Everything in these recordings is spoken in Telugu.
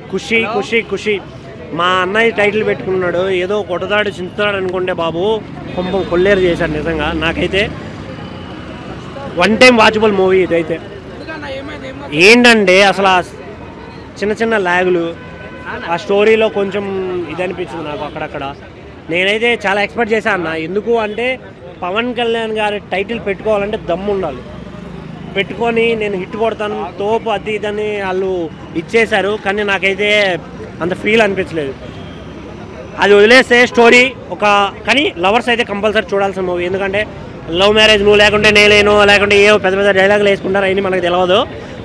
ఖుషి ఖుషి ఖుషి మా అన్నయ్య టైటిల్ పెట్టుకున్నాడు ఏదో కొడతాడు చించుతాడు అనుకుంటే బాబు కొంపం కొల్లేరు చేశాడు నిజంగా నాకైతే వన్ టైం వాచబుల్ మూవీ ఇదైతే ఏంటంటే అసలు ఆ చిన్న చిన్న ల్యాగులు ఆ స్టోరీలో కొంచెం ఇది అనిపించింది నాకు అక్కడక్కడ నేనైతే చాలా ఎక్స్పెక్ట్ చేశాను అన్న ఎందుకు అంటే పవన్ కళ్యాణ్ గారి టైటిల్ పెట్టుకోవాలంటే దమ్ము ఉండాలి పెట్టుకొని నేను హిట్ కొడతాను తోపు అది ఇదని వాళ్ళు ఇచ్చేశారు కానీ నాకైతే అంత ఫీల్ అనిపించలేదు అది వదిలేస్తే స్టోరీ ఒక కానీ లవర్స్ అయితే కంపల్సరీ చూడాల్సిన మూవీ ఎందుకంటే లవ్ మ్యారేజ్ నువ్వు లేకుంటే నేలేను లేకుంటే ఏ పెద్ద పెద్ద డైలాగులు వేసుకుంటారు అవన్నీ మనకు తెలియదు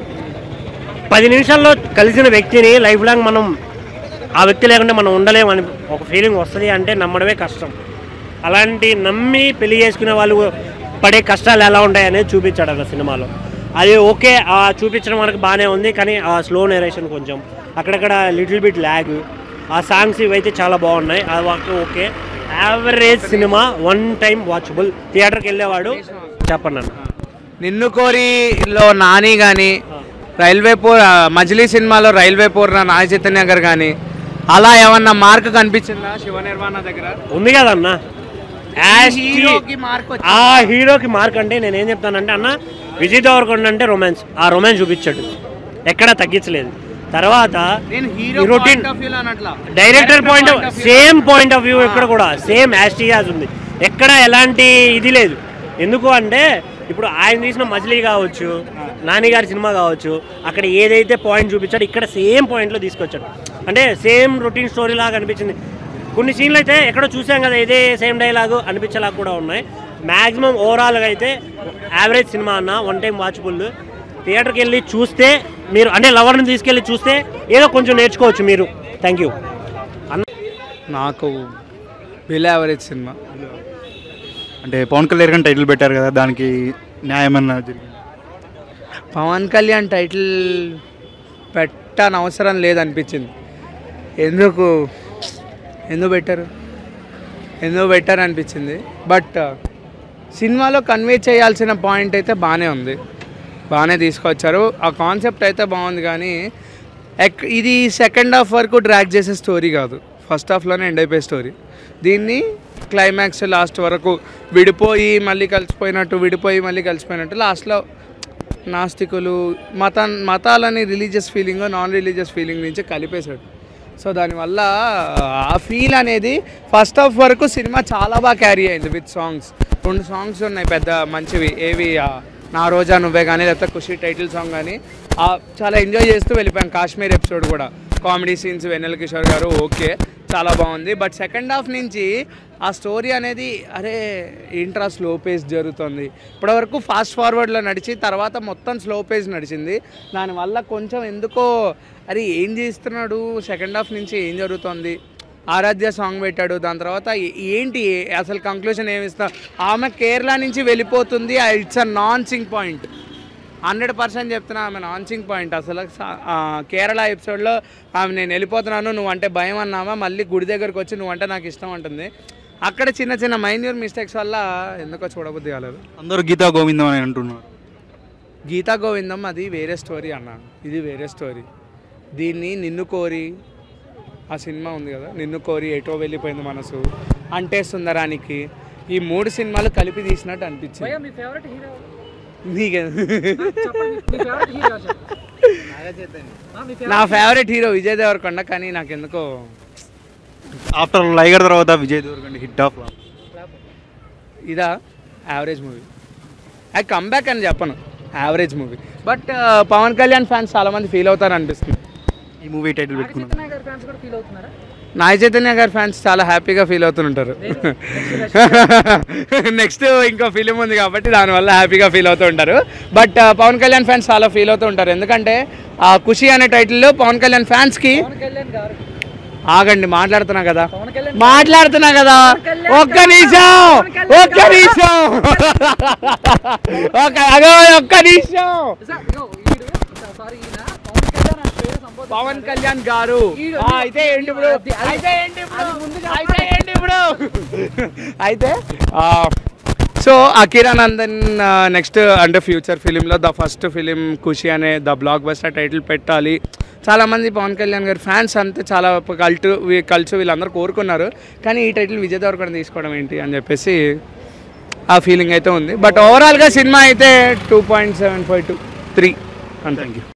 పది నిమిషాల్లో కలిసిన వ్యక్తిని లైఫ్ లాంగ్ మనం ఆ వ్యక్తి లేకుంటే మనం ఉండలేము అని ఒక ఫీలింగ్ వస్తుంది అంటే నమ్మడమే కష్టం అలాంటి నమ్మి పెళ్లి చేసుకునే వాళ్ళు పడే కష్టాలు ఎలా ఉంటాయి అనేది చూపించాడు అన్న సినిమాలో అది ఓకే ఆ చూపించడం మనకు బాగానే ఉంది కానీ ఆ స్లో నేరేషన్ కొంచెం అక్కడక్కడ లిటిల్ బిట్ ల్యాగ్ ఆ సాంగ్స్ ఇవైతే చాలా బాగున్నాయి అది వాకు okay average cinema one time watchable థియేటర్కి వెళ్ళేవాడు చెప్పండి అన్న నిన్ను కోరిలో నాని కానీ రైల్వే పోర్ ఆ, మజిలీ సినిమాలో రైల్వే పోర్ నాగ చైతన్య గారు కానీ అలా ఏమన్నా మార్క్ కనిపించిందా శివ నిర్మాణ దగ్గర ఉంది కదన్న యాష్ టీ- హీరోకి మార్క్ ఆ హీరోకి మార్క్ అంటే నేను ఏం చెప్తానంటే అన్న విజయ్ దేవరకొండ అంటే రొమాన్స్ ఆ రొమాన్స్ చూపించాడు ఎక్కడా తగ్గించలేదు తర్వాత నేను ఈ హీరో routine- పాయింట్ ఆఫ్ వ్యూలో అనట్లా director point point of view. Same point of view ఇక్కడ కూడా సేమ్ యాస్టియాజ్ ఉంది ఎక్కడ ఎలాంటి ఇది లేదు ఎందుకు అంటే ఇప్పుడు ఆయన తీసిన మజిలీ కావచ్చు నాని గారి సినిమా కావచ్చు అక్కడ ఏదైతే పాయింట్ చూపించాడో ఇక్కడ సేమ్ పాయింట్లో తీసుకొచ్చాడు అంటే సేమ్ రొటీన్ స్టోరీ లాగా అనిపించింది కొన్ని సీన్లు అయితే ఎక్కడో చూసాం కదా ఇదే సేమ్ డైలాగు అనిపించేలాగా కూడా ఉన్నాయి మ్యాక్సిమం ఓవరాల్గా అయితే యావరేజ్ సినిమా అన్న వన్ టైం వాచబుల్ థియేటర్కి వెళ్ళి చూస్తే మీరు అంటే లవర్ని తీసుకెళ్ళి చూస్తే ఏదో కొంచెం నేర్చుకోవచ్చు మీరు థ్యాంక్ యూ నాకు బిల్ యావరేజ్ సినిమా అంటే పవన్ కళ్యాణ్ గారిని టైటిల్ పెట్టారు కదా దానికి న్యాయమన్నా జరిగింది పవన్ కళ్యాణ్ టైటిల్ పెట్టని అవసరం లేదనిపించింది ఎందుకు ఎందుకు పెట్టారు ఎందుకు పెట్టారు అనిపించింది బట్ సినిమాలో కన్వే చేయాల్సిన పాయింట్ అయితే బాగానే ఉంది బాగానే తీసుకొచ్చారు ఆ కాన్సెప్ట్ అయితే బాగుంది కానీ ఎక్ ఇది సెకండ్ హాఫ్ వరకు డ్రాగ్ చేసే స్టోరీ కాదు ఫస్ట్ హాఫ్లోనే ఎండ్ అయిపోయే స్టోరీ దీన్ని క్లైమాక్స్ లాస్ట్ వరకు విడిపోయి మళ్ళీ కలిసిపోయినట్టు విడిపోయి మళ్ళీ కలిసిపోయినట్టు లాస్ట్లో నాస్తికులు మత మతాలని religious feeling non religious feeling నుంచి కలిపేశాడు సో దానివల్ల ఆ ఫీల్ అనేది ఫస్ట్ హాఫ్ వరకు సినిమా చాలా బాగా క్యారీ అయింది విత్ సాంగ్స్ రెండు సాంగ్స్ ఉన్నాయి పెద్ద మంచివి ఏవి ఆ, నా రోజా నువ్వే కానీ లేకపోతే ఖుషి టైటిల్ సాంగ్ కానీ ఆ, చాలా ఎంజాయ్ చేస్తూ వెళ్ళిపోయాం కాశ్మీర్ ఎపిసోడ్ కూడా comedy scenes Vennela Kishore garu okay చాలా బాగుంది బట్ సెకండ్ హాఫ్ నుంచి ఆ స్టోరీ అనేది అరే ఇంట్రా స్లో పేస్ జరుగుతుంది ఇప్పటివరకు ఫాస్ట్ ఫార్వర్డ్లో నడిచి తర్వాత మొత్తం స్లో పేస్ నడిచింది దానివల్ల కొంచెం ఎందుకో అరే ఏం చేస్తున్నాడు సెకండ్ హాఫ్ నుంచి ఏం జరుగుతుంది ఆరాధ్య సాంగ్ పెట్టాడు దాని తర్వాత ఏ- ఏంటి అసలు కంక్లూజన్ ఏమి ఇస్తా ఆమె కేరళ నుంచి వెళ్ళిపోతుంది it's a nonsense point hundred percent చెప్తున్నా ఆమె నాన్సింగ్ పాయింట్ అసలు స- ఆ, కేరళ ఎపిసోడ్లో ఆమె నేను వెళ్ళిపోతున్నాను నువ్వు అంటే భయం అన్నామా మళ్ళీ గుడి దగ్గరకు వచ్చి నువ్వంటే నాకు ఇష్టం అంటుంది అక్కడ చిన్న చిన్న మైన్యూర్ మిస్టేక్స్ వల్ల ఎందుకో చూడబుద్ధి కాలేదు అందరూ గీతా గోవిందం అని అంటున్నారు గీతా గోవిందం అది వేరే స్టోరీ అన్న ఇది వేరే స్టోరీ దీన్ని నిన్ను కోరి ఆ సినిమా ఉంది కదా నిన్ను కోరి ఎటో వెళ్ళిపోయింది మనసు అంటే సుందరానికి ఈ మూడు సినిమాలు కలిపి తీసినట్టు అనిపించింది మీ ఫేవరెట్ హీరో నీకే చెప్పండి మీ ఫేవరెట్ హీరో నా ఫేవరెట్ హీరో విజయ్ దేవరకొండ కానీ నాకు ఎందుకో ఆఫ్టర్ లైగర్ తర్వాత విజయ్ దేవరకొండ హిట్ ఆఫ్ ఇదా యావరేజ్ మూవీ అది కంబ్యాక్ అని చెప్పను average movie but Pawan Kalyan fans చాలా మంది ఫీల్ అవుతారు అనిపిస్తుంది ఈ మూవీ టైటిల్ పెట్టుకున్నాను చైతన్య గారి ఫ్యాన్స్ కూడా ఫీల్ అవుతున్నారా నాగ చైతన్య గారి ఫ్యాన్స్ చాలా హ్యాపీగా ఫీల్ అవుతుంటారు నెక్స్ట్ ఇంకో ఫిలిం ఉంది కాబట్టి దానివల్ల హ్యాపీగా ఫీల్ అవుతూ ఉంటారు బట్ పవన్ కళ్యాణ్ ఫ్యాన్స్ చాలా ఫీల్ అవుతూ ఉంటారు ఎందుకంటే ఆ ఖుషి అనే టైటిల్లో పవన్ కళ్యాణ్ ఫ్యాన్స్కి పవన్ కళ్యాణ్ గారు ఆగండి మాట్లాడుతున్నా కదా పవన్ కళ్యాణ్ మాట్లాడుతున్నా కదా కళ్యాణ్ ఒక్క గారు, నిమిషం పవన్ కళ్యాణ్ ఒక్క గారు. నిమిషం ఒక అగో ఒక్క నిమిషం సార్, ఇదిగో ఈడు సారీ ఈయన పవన్ కళ్యాణ్ అని పేరు సంబోధించాడు. పవన్ కళ్యాణ్ గారు ఈడు- ఆ, అయితే ఏంటి ఇప్పుడు అది- అది- అయితే ఏంటి ఇప్పుడు అది ముందు అయితే ఏంటి ఇప్పుడు అయితే ఆ, సో అకిరా నందన్ నెక్స్ట్ అంటే ఫ్యూచర్ ఫిలింలో ద ఫస్ట్ ఫిలిం ఖుషి అనే ద బ్లాక్ బస్టర్ టైటిల్ పెట్టాలి చాలామంది పవన్ కళ్యాణ్ గారి ఫ్యాన్స్ అంతా చాలా కల్టు కల్చు వీళ్ళందరూ కోరుకున్నారు కానీ ఈ టైటిల్ విజయ్ దేవరకొండ తీసుకోవడం ఏంటి అని చెప్పేసి ఆ ఫీలింగ్ అయితే ఉంది బట్ ఓవరాల్గా సినిమా అయితే two point seven five two three అంతే